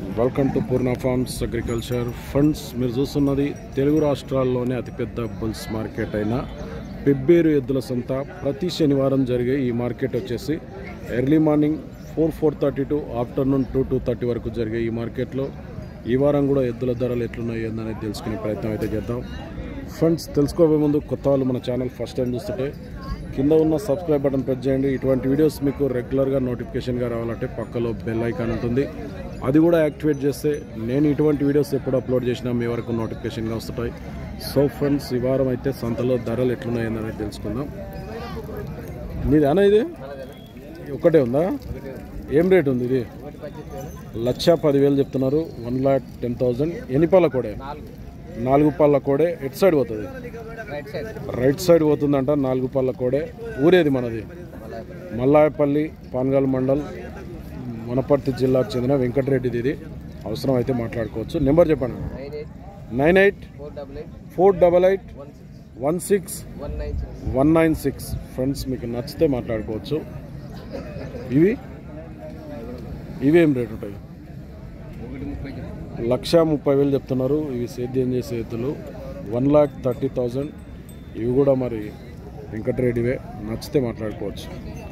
Welcome to Purna farms agriculture funds మీరు చూస్తున్నది తెలుగు రాష్ట్రాల్లోనే అతిపెద్ద బుల్స్ మార్కెట్ అయిన పెబ్బేరు ఎద్దుల సంత ప్రతి శనివారం జరిగే ఈ మార్కెట్ వచ్చేసి early morning four four thirty to afternoon two two thirty వరకు జరిగే ఈ మార్కెట్లో ఈ వారం కూడా ఎద్దుల ధరలు ఎట్లున్నాయి ఏందనేది తెలుసుకునే ప్రయత్నం అయితే చేద్దాం ఫ్రెండ్స్ తెలుసుకోబోయే ముందు కొత్త వాళ్ళు మన ఛానల్ ఫస్ట్ టైం చూస్తుంటే కింద ఉన్న సబ్స్క్రైబ్ బటన్ ప్రెస్ చేయండి ఇటువంటి వీడియోస్ మీకు రెగ్యులర్గా నోటిఫికేషన్గా రావాలంటే పక్కలో బెల్ ఐకాన్ ఉంటుంది అది కూడా యాక్టివేట్ చేస్తే నేను ఇటువంటి వీడియోస్ ఎప్పుడు అప్లోడ్ చేసినా మీ వరకు నోటిఫికేషన్గా వస్తుంటాయి సో ఫ్రెండ్స్ ఈ వారం అయితే సంతలో ధరలు ఎట్లున్నాయని తెలుసుకుందాం నీది అన్న ఇది ఒకటే ఉందా ఏం రేట్ ఉంది ఇది లక్ష పదివేలు చెప్తున్నారు వన్ లాక్ టెన్ థౌజండ్ ఎన్ని పళ్ళ కోడే నాలుగు పళ్ళ కోడే ఎటు సైడ్ పోతుంది రైట్ సైడ్ రైట్ సైడ్ పోతుందంట నాలుగు పళ్ళ కోడే ఊరేది మనది మల్లాయపల్లి పాన్గాల్ మండల్ వనపర్తి జిల్లాకు చెందిన వెంకటరెడ్డిది ఇది అవసరం అయితే మాట్లాడుకోవచ్చు నెంబర్ చెప్పండి nine eight nine eight four double eight four double eight one six one six one nine six one nine six friends మీకు నచ్చితే మాట్లాడుకోవచ్చు ఇవి ఇవి ఏం రేట్ ఉంటాయి ఒకటి ముప్పై చెప్పు. లక్ష ముప్పై వేలు చెప్తున్నారు ఇవి సేద్యం చేసే ఎద్దులు వన్ లాక్ థర్టీ థౌజండ్ ఇవి కూడా మరి వెంకటరెడ్డివే నచ్చితే మాట్లాడుకోవచ్చు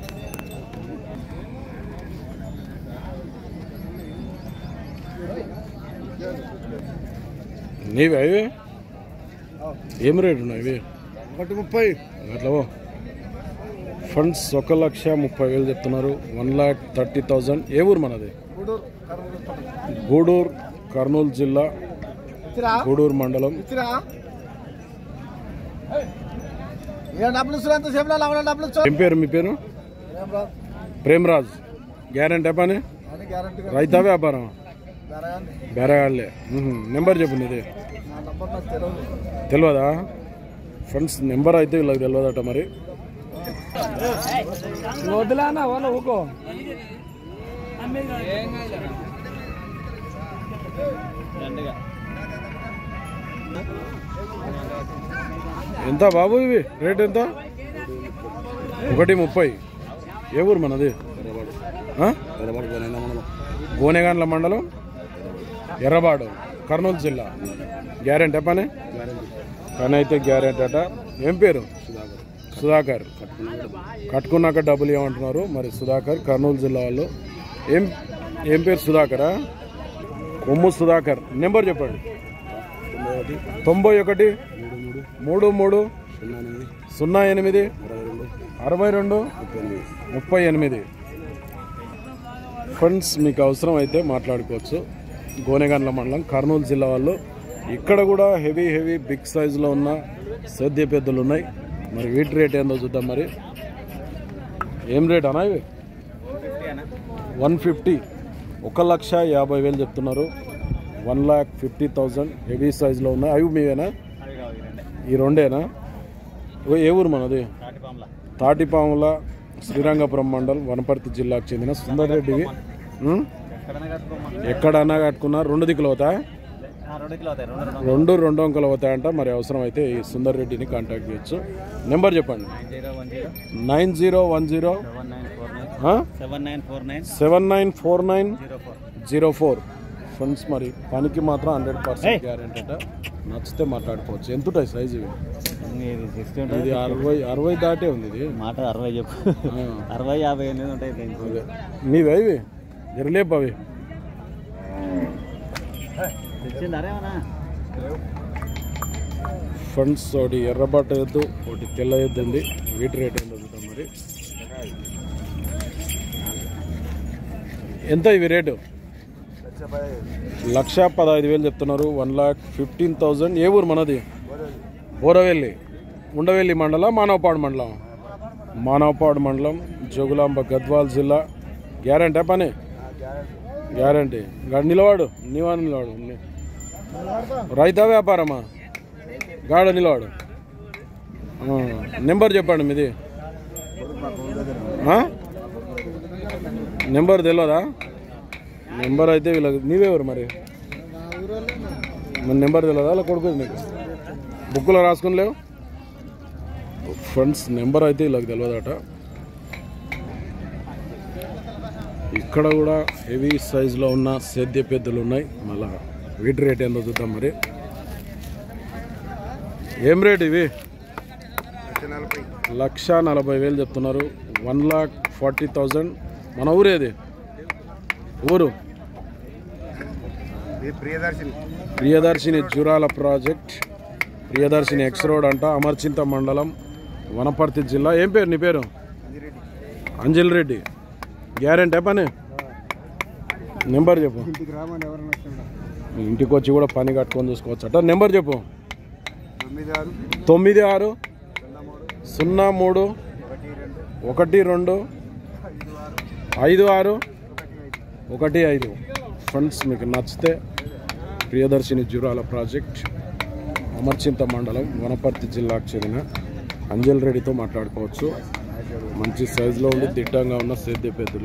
నీవి అవి ఏం రేట్ ఉన్నాయి ఇవి ఒకటి ముప్పై అట్లా ఫండ్స్ ఒక లక్ష ముప్పై వేలు చెప్తున్నారు వన్ లాక్ థర్టీ థౌజండ్ ఏ ఊరు మనది గూడూరు గూడూరు కర్నూలు జిల్లా ఇచ్చిరా గూడూరు మండలం ఇచ్చిరా ఏ డబ్బులు ఇస్తున్నా అంత సేపు లాభం డబ్బులు ఇచ్చు ఏం పేరు మీ పేరు ప్రేమరాజ్ గ్యారెంటీ పని అని గ్యారంటీ రైతా వ్యాపారం జరగండి బెరగాళ్ళే నెంబర్ చెప్పు నీది నా నంబర్ నాకు తెలియదు తెలియదా ఫ్రెండ్స్ నెంబర్ అయితే వీళ్ళకి తెలియదట మరి వదిలే అన్న వాళ్ళ ఊకో ఎంత బాబు ఇవి రేట్ ఎంత ఒకటి ముప్పై ఏ ఊరు మనది ఆ? గోనెగాండ్ల మండలం ఎర్రబాడు కర్నూలు జిల్లా గ్యారెంటీ పని పని అయితే గ్యారెంటీ అట ఏం పేరు సుధాకర్ కట్టుకున్నాక డబ్బులు ఏమంటున్నారు మరి సుధాకర్ కర్నూలు జిల్లా వాళ్ళు ఏం ఏం పేరు సుధాకరా కొమ్ము సుధాకర్ నెంబర్ చెప్పండి తొంభై ఒకటి మూడు మూడు సున్నా ఎనిమిది అరవై రెండు ముప్పై ఎనిమిది ఫ్రెండ్స్ మీకు అవసరం అయితే మాట్లాడుకోవచ్చు గోనెగండ్ల మండలం కర్నూలు జిల్లా వాళ్ళు ఇక్కడ కూడా హెవీ హెవీ బిగ్ సైజులో ఉన్న సేద్య పెద్దలు ఉన్నాయి మరి వీటి రేట్ ఏందో చూద్దాం మరి ఏం రేట్ అన్నా ఇవి వన్ ఫిఫ్టీ ఒక లక్ష యాభై వేలు చెప్తున్నారు one lakh fifty thousand heavy సైజులో ఉన్నాయి అవి మీవేనా ఈ రెండేనా ఓ ఏ ఊరు మనది తాటిపాముల శ్రీరంగపురం మండల్ వనపర్తి జిల్లాకు చెందిన సుందర్ రెడ్డివి ఉం? ఎక్కడన్నా కట్టుకున్నా రెండు దిక్కులు అవుతాయి రెండు రెండు అంకెలు అవుతాయంట మరి అవసరం అయితే ఈ సుందర్ రెడ్డిని కాంటాక్ట్ చేయొచ్చు నెంబర్ చెప్పండి nine zero one zero seven nine four nine seven nine four nine zero four zero four friends మరి పనికి మాత్రం హండ్రెడ్ పర్సెంట్ గ్యారెంటీ అట నచ్చితే మాట్లాడుకోవచ్చు ఎంత ఉంటాయి సైజ్ ఇవి ఇది సిక్స్టీ ఇది అరవై అరవై దాటే ఉంది ఇది మాట అరవై చెప్పు ఆ. అరవై యాభై ఎనిమిది ఉంటాయి దీనికి అదే. మీవే ఇవి జరలేపు అవి తెచ్చిందరేమన్నా ఫండ్స్ ఒకటి ఎర్రబట్ట ఎద్దు ఒకటి తెల్ల ఎద్దు ఉంది వీటి రేట్ ఏంటో చూద్దాం మరి ఎంత ఇవి రేటు లక్ష పదహైదు వేలు చెప్తున్నారు వన్ లాక్ ఫిఫ్టీన్ థౌజండ్ ఏ ఊరు మనది ఊరవెల్లి ఉండవెల్లి మండలం మానవపాడు మండలం మానవపాడు మండలం జోగులాంబ గద్వాల్ జిల్లా గ్యారంటీ పని గ్యారంటీ గాడు నిలవాడు నీవా నిలవాడు ని- రైతా వ్యాపారమా గాడ నిలవాడు ఆ, నెంబర్ చెప్పండి మీది ఆ? నెంబర్ తెలియదా నెంబర్ అయితే వీళ్ళకి నీవెవరు మరి మన నెంబర్ తెలియదా అలా కొడుకు నీకు బుక్లో రాసుకుని లేవు ఫ్రెండ్స్ నెంబర్ అయితే వీళ్ళకి తెలియదట ఇక్కడ కూడా హెవీ సైజులో ఉన్న సేద్య పెద్దలు ఉన్నాయి మళ్ళా వీటి రేట్ ఏందో చూద్దాం మరి ఏం రేట్ ఇవి లక్ష నలభై వేలు చెప్తున్నారు వన్ లాక్ ఫార్టీ థౌజండ్ మన ఊరేది ఊరు Priyadarshini Priyadarshini Jurala project Priyadarshini X road అంట అమర్చింత మండలం వనపర్తి జిల్లా ఏం పేరు నీ పేరు అంజల్ రెడ్డి గ్యారెంటీ పని నెంబర్ చెప్పు ఇంటికి రామని ఎవరైనా వస్తుండ మీ ఇంటికి వచ్చి కూడా పని కట్టుకొని చూసుకోవచ్చు అట నెంబర్ చెప్పు తొమ్మిది ఆరు తొమ్మిది ఆరు సున్నా మూడు సున్నా మూడు ఒకటి రెండు ఒకటి రెండు ఐదు ఆరు ఐదు ఆరు ఒకటి ఐదు ఫ్రెండ్స్ మీకు నచ్చితే ప్రియదర్శిని జురాల ప్రాజెక్ట్ అమర్చింత మండలం వనపర్తి జిల్లాకు చెందిన అంజల్ రెడ్డితో మాట్లాడుకోవచ్చు మంచి సైజులో ఉండి దిట్టంగా ఉన్న సేద్య పెద్దలు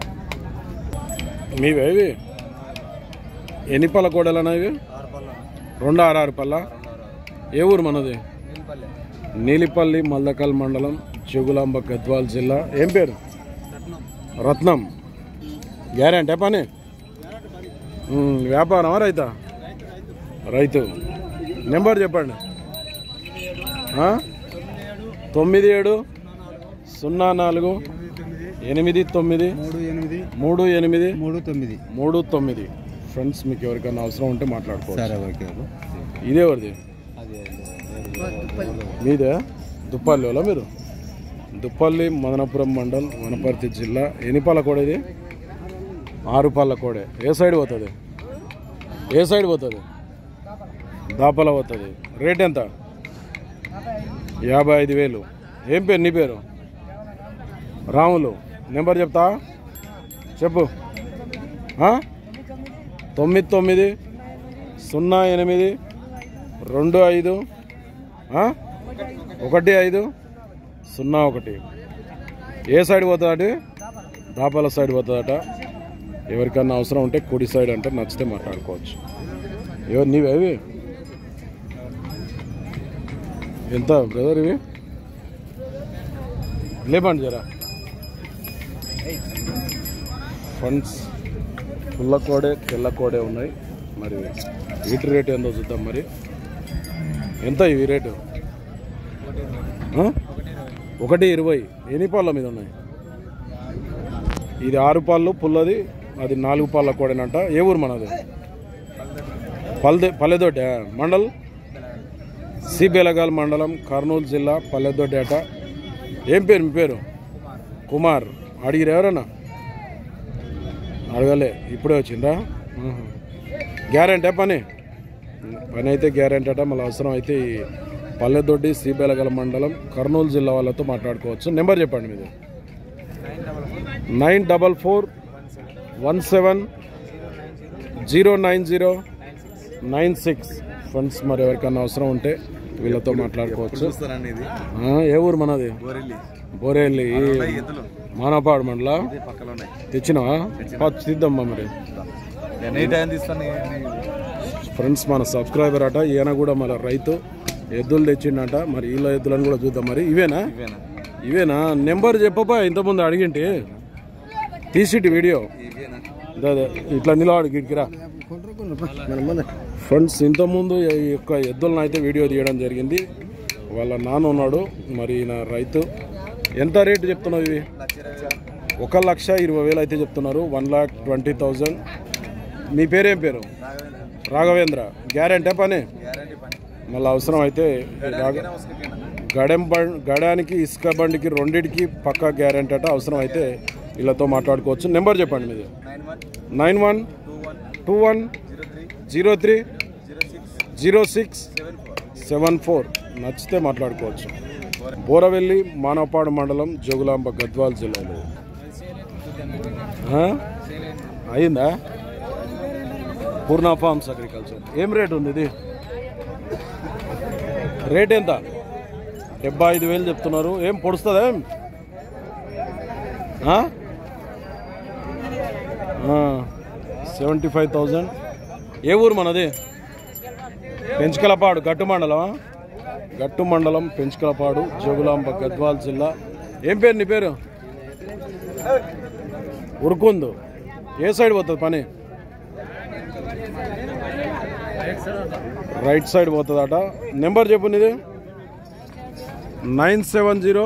మీవేవి ఎన్ని పళ్ళ కోడలన్నా ఇవి ఆరు పళ్ళ రెండు ఆరు ఆరు పళ్ళ ఏ ఊరు మనది నీళ్ళపల్లె నీలిపల్లి మల్దకల్ మండలం చెగులాంబ గద్వాల్ జిల్లా ఏం పేరు రత్నం గ్యారెంటీ పని ఉమ్, వ్యాపారమా రైతా రైతు నెంబర్ చెప్పండి ఆ? తొమ్మిది ఏడు సున్నా నాలుగు ఎనిమిది తొమ్మిది మూడు ఎనిమిది మూడు ఎనిమిది మూడు తొమ్మిది మూడు తొమ్మిది ఫ్రెండ్స్ మీకు ఎవరికైనా అవసరం ఉంటే మాట్లాడుకోవచ్చు సరే ఓకే ఇదే ఎవరిది మీదే దుప్పల్లిలో మీరు దుప్పల్లి మదనపురం మండల్ వనపర్తి జిల్లా ఎనిపాల కోడ ఇది ఆరుపాల కోడే ఏ సైడ్ పోతుంది ఏ సైడ్ పోతుంది దాపల పోతుంది రేట్ ఎంత యాభై ఐదు వేలు ఏం పేరు నీ పేరు రాములు నెంబర్ చెప్తా చెప్పు ఆ? తొమ్మిది తొమ్మిది సున్నా ఎనిమిది రెండు ఐదు ఆ? ఒకటి ఐదు సున్నా ఒకటి ఏ సైడ్ పోతుందట దాపాల సైడ్ పోతుందట ఎవరికన్నా అవసరం ఉంటే కుడి సైడ్ అంటే నచ్చితే మాట్లాడుకోవచ్చు ఎవరు నీవేవి ఎంత బ్రదర్ ఇవి లేపండి జరా ఫండ్స్ పుల్ల కోడే తెల్ల కోడే ఉన్నాయి మరి వీటి రేట్ ఏందో చూద్దాం మరి ఎంత ఇవి రేటు ఆ? ఒకటి ఇరవై ఎన్ని పాళ్ళ మీద ఉన్నాయి ఇది ఆరు పాళ్ళు పుల్లది అది నాలుగు పాళ్ళ కోడేనంట ఏ ఊరు మనది పల్లె పల్లెదొడ్డ మండల్ సి బెలగాల్ మండలం కర్నూలు జిల్లా పల్లెదొడ్డేట ఏం పేరు మీ పేరు కుమార్ అడిగిరు ఎవరన్నా అడగలే ఇప్పుడే వచ్చిందా గ్యారెంటీ పని పని అయితే గ్యారెంటీ అట మళ్ళీ అవసరం అయితే ఈ పల్లెదొడ్డి శ్రీబెలగల మండలం కర్నూలు జిల్లా వాళ్ళతో మాట్లాడుకోవచ్చు నెంబర్ చెప్పండి మీది nine double four one seven zero nine zero nine six friends మరి ఎవరికైనా అవసరం ఉంటే వీళ్ళతో మాట్లాడుకోవచ్చు చూస్తానండి ఇది ఆ, ఏ ఊరు మనది గోరెల్లి బోరేళ్ళి ఎద్దులు మానపాడు మండల ఇది పక్కన ఉన్నాయి తెచ్చినావా పా- తీద్దామా మరి ఎనీ టైం తీస్తాను ఫ్రెండ్స్ మన సబ్స్క్రైబర్ అట ఈయన కూడా మన రైతు ఎద్దులు తెచ్చిండట మరి వీళ్ళ ఎద్దులను కూడా చూద్దాం మరి ఇవేనా ఇవేనా ఇవేనా నెంబర్ చెప్పపా ఇంతకుముందు అడిగింటి తీసిటి వీడియో ఇవేనా దా- దా, ఇట్లా నిలబడి గిడికిరా ఫ్రెండ్స్ ఇంతకుముందు ఈ యొక్క ఎద్దులను అయితే వీడియో తీయడం జరిగింది వాళ్ళ నాన్న ఉన్నాడు మరి ఈయన రైతు ఎంత రేటు చెప్తున్నావు ఇవి ఒక లక్ష ఇరవై వేలు అయితే చెప్తున్నారు వన్ లాక్ ట్వంటీ థౌజండ్ మీ పేరేం పేరు రాఘవేంద్ర గ్యారెంటీ పని గ్యారంటీ పని మళ్ళీ అవసరం అయితే రాఘ గడెం బండ్ గడానికి ఇసుక బండికి రెండిటికి పక్కా గ్యారెంటీ అట అవసరం అయితే వీళ్ళతో మాట్లాడుకోవచ్చు నెంబర్ చెప్పండి మీది nine one nine one two one two one zero three zero six zero six zero six seven four seven four నచ్చితే మాట్లాడుకోవచ్చు బోరవెల్లి మానవపాడు మండలం జోగులాంబ గద్వాల్ జిల్లాలో ఆ? అయిందా పూర్ణ ఫార్మ్స్ అగ్రికల్చర్ ఏం రేట్ ఉంది ఇది రేట్ ఎంత డెబ్బై ఐదు వేలు చెప్తున్నారు ఏం పొడుస్తుందా ఏం సెవెంటీ ఫైవ్ థౌజండ్ ఏ ఊరు మనది పెంచుకలపాడు గట్టు మండలమా గట్టు మండలం పెంచుకలపాడు జోగులాంబ గద్వాల్ జిల్లా ఏం పేరు నీ పేరు ఉరుకుందు ఏ సైడ్ పోతుంది పని రైట్ సైడ్ పోతుందట నెంబర్ చెప్పు నీది nine seven zero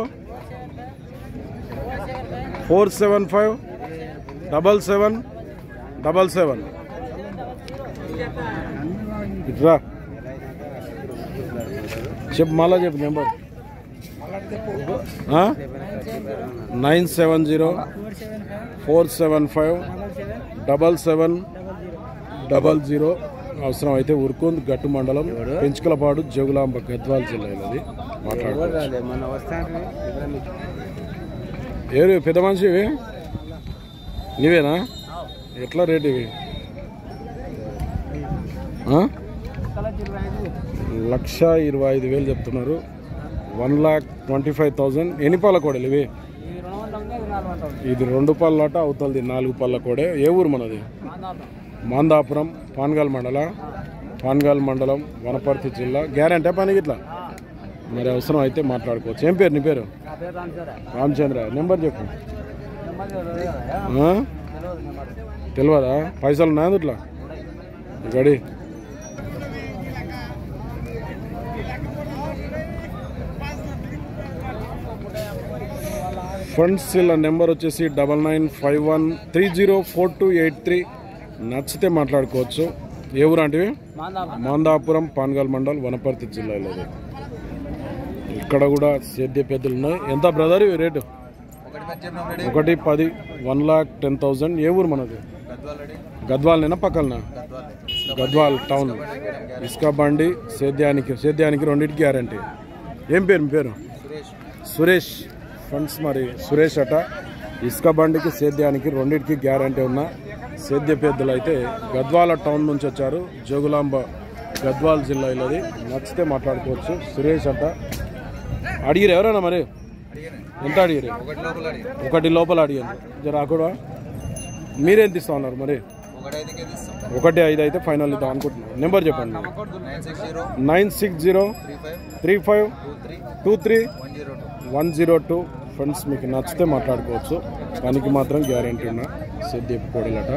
four seven five double seven double seven ఇట్రా చెప్పు మళ్ళా చెప్పు number nine seven zero four seven five double seven double zero అవసరం అయితే ఉరుకుంద్ గట్టు మండలం పెంచుకలపాడు జోగులాంబ గద్వాల జిల్లా ఇది మాట్లాడుకోవచ్చు మన వస్తాను ఏరు పెద్ద మనిషి ఇవి నీవేనా ఎట్లా రేట్ ఇవి ఆ? లక్ష ఇరవై ఐదు వేలు చెప్తున్నారు one lakh twenty five thousand ఎన్ని పళ్ళ కోడలు ఇవి ఇది రెండు పళ్ళట అవుతుంది నాలుగు పళ్ళ కోడే ఏ ఊరు మనది మాందాపురం పాన్గాల్ మండల పాన్గాల్ మండలం వనపర్తి జిల్లా గ్యారంటీ పనికి ఇట్లా మరి అవసరం అయితే మాట్లాడుకోవచ్చు ఏం పేరు నీ పేరు రామచంద్ర నెంబర్ చెప్పు ఆ? తెలియదా పైసలు ఉన్నాయా ఇట్లా గడి ఫండ్స్ ఇలా నెంబర్ వచ్చేసి double nine five one three zero four two eight three నచ్చితే మాట్లాడుకోవచ్చు ఏ ఊరు అంటే మాందాపురం పాన్గాల్ మండల్ వనపర్తి జిల్లాలో ఇది. ఇక్కడ కూడా సేద్య పెద్దలు ఉన్నాయి ఎంత బ్రదర్ ఇవి రేటు ఒకటి పది వన్ లాక్ టెన్ థౌజండ్ ఏ ఊరు మనది గద్వాల్నేనా పక్కలనా గద్వాల్ టౌన్ ఇసుక బండి సేద్యానికి సేద్యానికి రెండింటికి గ్యారంటీ ఏం పేరు మీ పేరు సురేష్ ఫండ్స్ మరి సురేష్ అట ఇసుక బండికి సేద్యానికి రెండింటికి గ్యారంటీ ఉన్న సేద్య పెద్దలు అయితే గద్వాల టౌన్ నుంచి వచ్చారు జోగులాంబ గద్వాల్ జిల్లా ఇల్లది నచ్చితే మాట్లాడుకోవచ్చు సురేష్ అట అడిగిరు ఎవరైనా మరి ఎంత అడిగారు ఒకటి లోపల అడిగారు జర కూడా మీరేంత ఇస్తా ఉన్నారు మరి ఒకటి ఐదు అయితే ఫైనల్ ఇద్దాం అనుకుంటున్నాను నెంబర్ చెప్పండి nine six zero three five two three one zero two friends మీకు నచ్చితే మాట్లాడుకోవచ్చు పనికి మాత్రం గ్యారంటీ ఉన్న సిద్ధిప్ కోడలట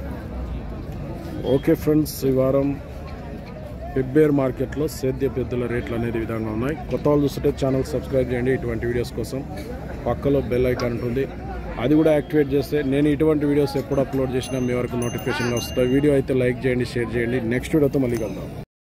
ఓకే ఫ్రెండ్స్ ఈ వారం పెబ్బేర్ మార్కెట్లో సేద్య పెద్దల రేట్లు అనేది ఈ విధంగా ఉన్నాయి కొత్త వాళ్ళు చూస్తుంటే ఛానల్ సబ్స్క్రైబ్ చేయండి ఇటువంటి వీడియోస్ కోసం పక్కలో బెల్ ఐకాన్ ఉంటుంది అది కూడా యాక్టివేట్ చేస్తే నేను ఇటువంటి వీడియోస్ ఎప్పుడు అప్లోడ్ చేసినా మీ వరకు నోటిఫికేషన్గా వస్తాయి వీడియో అయితే లైక్ చేయండి షేర్ చేయండి నెక్స్ట్ వీడియోతో మళ్ళీ కలుద్దాం